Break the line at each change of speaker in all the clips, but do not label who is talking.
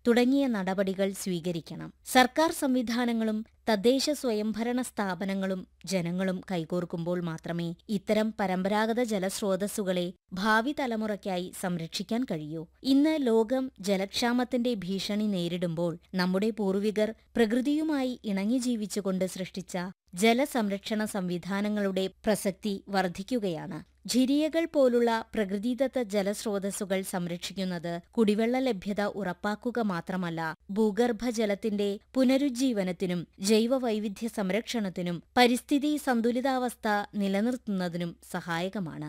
തുടങ്ങിയ നടപടികൾ സ്വീകരിക്കണം സർക്കാർ സംവിധാനങ്ങളും തദ്ദേശ സ്വയംഭരണ സ്ഥാപനങ്ങളും ജനങ്ങളും കൈകോർക്കുമ്പോൾ മാത്രമേ ഇത്തരം പരമ്പരാഗത ജലസ്രോതസ്സുകളെ ഭാവി തലമുറയ്ക്കായി സംരക്ഷിക്കാൻ കഴിയൂ ഇന്ന് ലോകം ജലക്ഷാമത്തിന്റെ ഭീഷണി നേരിടുമ്പോൾ നമ്മുടെ പൂർവികർ പ്രകൃതിയുമായി ഇണങ്ങി ജീവിച്ചുകൊണ്ട് സൃഷ്ടിച്ച ജലസംരക്ഷണ സംവിധാനങ്ങളുടെ പ്രസക്തി വർദ്ധിക്കുകയാണ് ജിരിയകൾ പോലുള്ള പ്രകൃതിദത്ത ജലസ്രോതസ്സുകൾ സംരക്ഷിക്കുന്നത് കുടിവെള്ള ലഭ്യത ഉറപ്പാക്കുക മാത്രമല്ല ഭൂഗർഭജലത്തിന്റെ പുനരുജ്ജീവനത്തിനും ജൈവവൈവിധ്യ സംരക്ഷണത്തിനും പരിസ്ഥിതി സന്തുലിതാവസ്ഥ നിലനിർത്തുന്നതിനും സഹായകമാണ്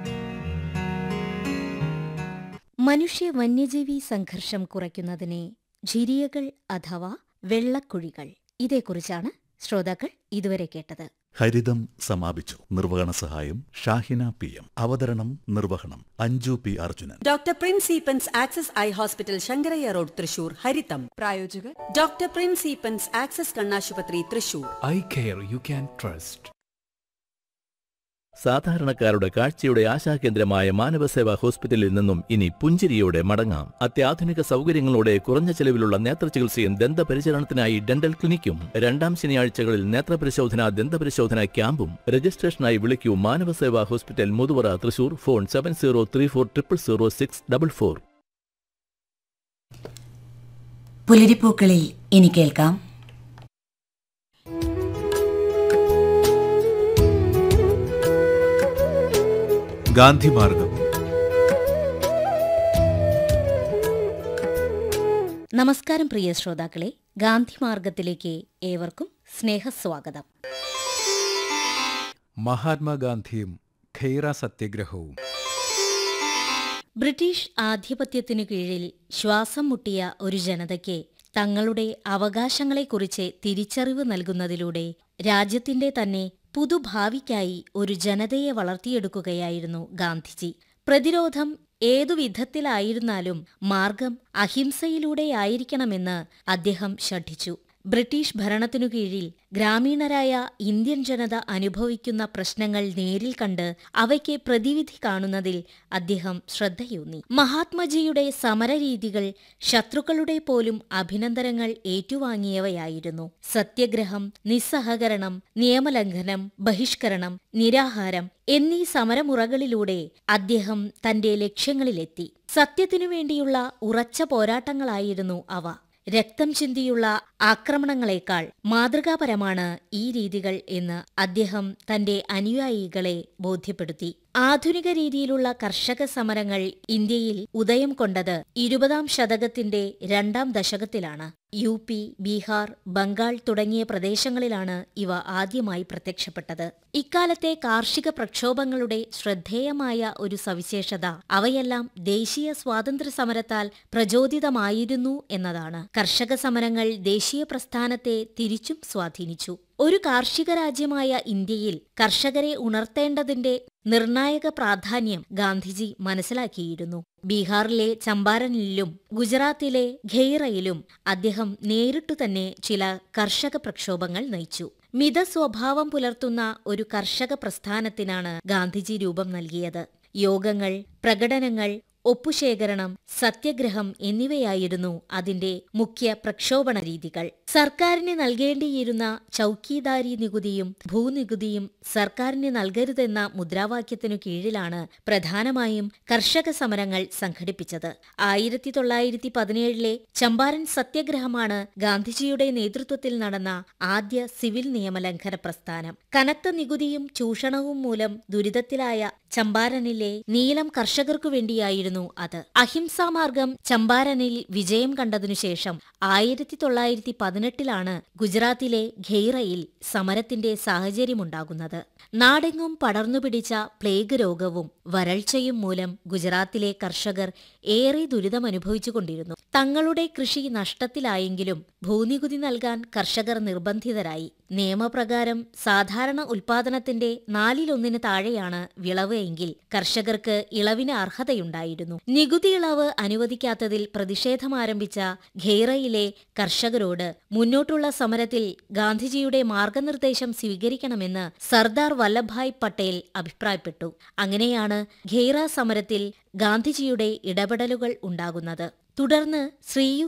മനുഷ്യ വന്യജീവി സംഘർഷം കുറയ്ക്കുന്നതിനെ ജിരിയകൾ അഥവാ വെള്ളക്കുഴികൾ ഇതേക്കുറിച്ചാണ് ശ്രോതാക്കൾ ഇതുവരെ കേട്ടത്
ഹരിതം സമാപിച്ചു നിർവഹണ സഹായം ഷാഹിന പി എം അവതരണം നിർവഹണം Anju P Arjunan
doctor Prince Eapen's access eye hospital Sankarayya road Thrissur ഹരിതം
പ്രായോജകർ
ഡോക്ടർ പ്രിൻസ് ഈപ്പൻസ് ആക്സസ് കണ്ണാശുപത്രി Thrissur
eye care you can trust
സാധാരണക്കാരുടെ കാഴ്ചയുടെ ആശാകേന്ദ്രമായ മാനവസേവാ ഹോസ്പിറ്റലിൽ നിന്നും ഇനി പുഞ്ചിരിയോടെ മടങ്ങാം അത്യാധുനിക സൗകര്യങ്ങളോടെ കുറഞ്ഞ ചെലവിലുള്ള നേത്രചികിത്സയും ദന്തപരിചരണത്തിനായി ഡെന്റൽ ക്ലിനിക്കും രണ്ടാം ശനിയാഴ്ചകളിൽ നേത്രപരിശോധന ദന്തപരിശോധന ക്യാമ്പും രജിസ്ട്രേഷനായി വിളിക്കൂ Manavaseva hospital Muthuvara Thrissur phone seven zero three four triple zero six double four
പുലരിപ്പൂക്കളിൽ ഇനി കേൾക്കാം
ഗാന്ധിമാർഗം
നമസ്കാരം പ്രിയ ശ്രോതാക്കളെ ഗാന്ധിമാർഗത്തിലേക്ക് ഏവർക്കും സ്നേഹസ്വാഗതം
മഹാത്മാഗാന്ധിയും ഖൈറ സത്യഗ്രഹവും
ബ്രിട്ടീഷ് ആധിപത്യത്തിനു കീഴിൽ ശ്വാസം മുട്ടിയ ഒരു ജനതയ്ക്ക് തങ്ങളുടെ അവകാശങ്ങളെക്കുറിച്ച് തിരിച്ചറിവ് നൽകുന്നതിലൂടെ രാജ്യത്തിന്റെ തന്നെ പുതുഭാവിക്കായി ഒരു ജനതയെ വളർത്തിയെടുക്കുകയായിരുന്നു ഗാന്ധിജി പ്രതിരോധം ഏതു വിധത്തിലായിരുന്നാലും മാർഗം അഹിംസയിലൂടെയായിരിക്കണമെന്ന് അദ്ദേഹം ശഠിച്ചു ബ്രിട്ടീഷ് ഭരണത്തിനു കീഴിൽ ഗ്രാമീണരായ ഇന്ത്യൻ ജനത അനുഭവിക്കുന്ന പ്രശ്നങ്ങൾ നേരിൽ കണ്ട് അവയ്ക്ക് പ്രതിവിധി കാണുന്നതിൽ അദ്ദേഹം ശ്രദ്ധയൂന്നി മഹാത്മജിയുടെ സമരരീതികൾ ശത്രുക്കളുടെ പോലും അഭിനന്ദനങ്ങൾ ഏറ്റുവാങ്ങിയവയായിരുന്നു സത്യഗ്രഹം നിസ്സഹകരണം നിയമലംഘനം ബഹിഷ്കരണം നിരാഹാരം എന്നീ സമരമുറകളിലൂടെ അദ്ദേഹം തന്റെ ലക്ഷ്യങ്ങളിലെത്തി സത്യത്തിനു വേണ്ടിയുള്ള ഉറച്ച പോരാട്ടങ്ങളായിരുന്നു അവ രക്തം ചിന്തിയുള്ള ആക്രമണങ്ങളെക്കാൾ മാതൃകാപരമാണ് ഈ രീതികൾ എന്ന് അദ്ദേഹം തന്റെ അനുയായികളെ ബോധ്യപ്പെടുത്തി ആധുനിക രീതിയിലുള്ള കർഷക സമരങ്ങൾ ഇന്ത്യയിൽ ഉദയം കൊണ്ടത് ഇരുപതാം ശതകത്തിന്റെ രണ്ടാം ദശകത്തിലാണ് യു പി ബീഹാർ ബംഗാൾ തുടങ്ങിയ പ്രദേശങ്ങളിലാണ് ഇവ ആദ്യമായി പ്രത്യക്ഷപ്പെട്ടത് ഇക്കാലത്തെ കാർഷിക പ്രക്ഷോഭങ്ങളുടെ ശ്രദ്ധേയമായ ഒരു സവിശേഷത അവയെല്ലാം ദേശീയ സ്വാതന്ത്ര്യ സമരത്താൽ പ്രചോദിതമായിരുന്നു എന്നതാണ് കർഷക സമരങ്ങൾ ദേശീയ പ്രസ്ഥാനത്തെ തിരിച്ചും സ്വാധീനിച്ചു ഒരു കാർഷിക രാജ്യമായ ഇന്ത്യയിൽ കർഷകരെ ഉണർത്തേണ്ടതിന്റെ നിർണായക പ്രാധാന്യം ഗാന്ധിജി മനസ്സിലാക്കിയിരുന്നു ബീഹാറിലെ ചമ്പാരനിലും ഗുജറാത്തിലെ ഖെയ്റയിലും അദ്ദേഹം നേരിട്ടു തന്നെ ചില കർഷക പ്രക്ഷോഭങ്ങൾ നയിച്ചു മിത സ്വഭാവം പുലർത്തുന്ന ഒരു കർഷക പ്രസ്ഥാനത്തിനാണ് ഗാന്ധിജി രൂപം നൽകിയത് യോഗങ്ങൾ പ്രകടനങ്ങൾ ഒപ്പുശേഖരണം സത്യഗ്രഹം എന്നിവയായിരുന്നു അതിന്റെ മുഖ്യ പ്രക്ഷോഭണ രീതികൾ സർക്കാരിന് നൽകേണ്ടിയിരുന്ന ചൌക്കീദാരി നികുതിയും ഭൂനികുതിയും സർക്കാരിന് നൽകരുതെന്ന മുദ്രാവാക്യത്തിനു കീഴിലാണ് പ്രധാനമായും കർഷക സമരങ്ങൾ സംഘടിപ്പിച്ചത് ആയിരത്തി തൊള്ളായിരത്തി പതിനേഴിലെ ചമ്പാരൻ സത്യഗ്രഹമാണ് ഗാന്ധിജിയുടെ നേതൃത്വത്തിൽ നടന്ന ആദ്യ സിവിൽ നിയമലംഘന പ്രസ്ഥാനം കനത്ത നികുതിയും ചൂഷണവും മൂലം ദുരിതത്തിലായ ചമ്പാരനിലെ നീലം കർഷകർക്കു വേണ്ടിയായിരുന്നു അത് അഹിംസാമാർഗം ചമ്പാരനിൽ വിജയം കണ്ടതിനുശേഷം ആയിരത്തി തൊള്ളായിരത്തി പതിനെട്ടിലാണ് ഗുജറാത്തിലെ ഖെയ്റയിൽ സമരത്തിന്റെ സാഹചര്യമുണ്ടാകുന്നത് നാടെങ്ങും പടർന്നുപിടിച്ച പ്ലേഗ് രോഗവും വരൾച്ചയും മൂലം ഗുജറാത്തിലെ കർഷകർ ഏറെ ദുരിതമനുഭവിച്ചുകൊണ്ടിരുന്നു തങ്ങളുടെ കൃഷി നഷ്ടത്തിലായെങ്കിലും ഭൂനികുതി നൽകാൻ കർഷകർ നിർബന്ധിതരായി നിയമപ്രകാരം സാധാരണ ഉൽപാദനത്തിന്റെ നാലിലൊന്നിന് താഴെയാണ് വിളവ് എങ്കിൽ കർഷകർക്ക് ഇളവിന് അർഹതയുണ്ടായിരുന്നു നികുതി ഇളവ് അനുവദിക്കാത്തതിൽ പ്രതിഷേധമാരംഭിച്ച ഖെയ്റയിലെ കർഷകരോട് മുന്നോട്ടുള്ള സമരത്തിൽ ഗാന്ധിജിയുടെ മാർഗനിർദ്ദേശം സ്വീകരിക്കണമെന്ന് സർദാർ വല്ലഭായ് പട്ടേൽ അഭിപ്രായപ്പെട്ടു അങ്ങനെയാണ് ഖെയ്റ സമരത്തിൽ ഗാന്ധിജിയുടെ ഇടപെടലുകൾ ഉണ്ടാകുന്നത് തുടർന്ന് ശ്രീയുത്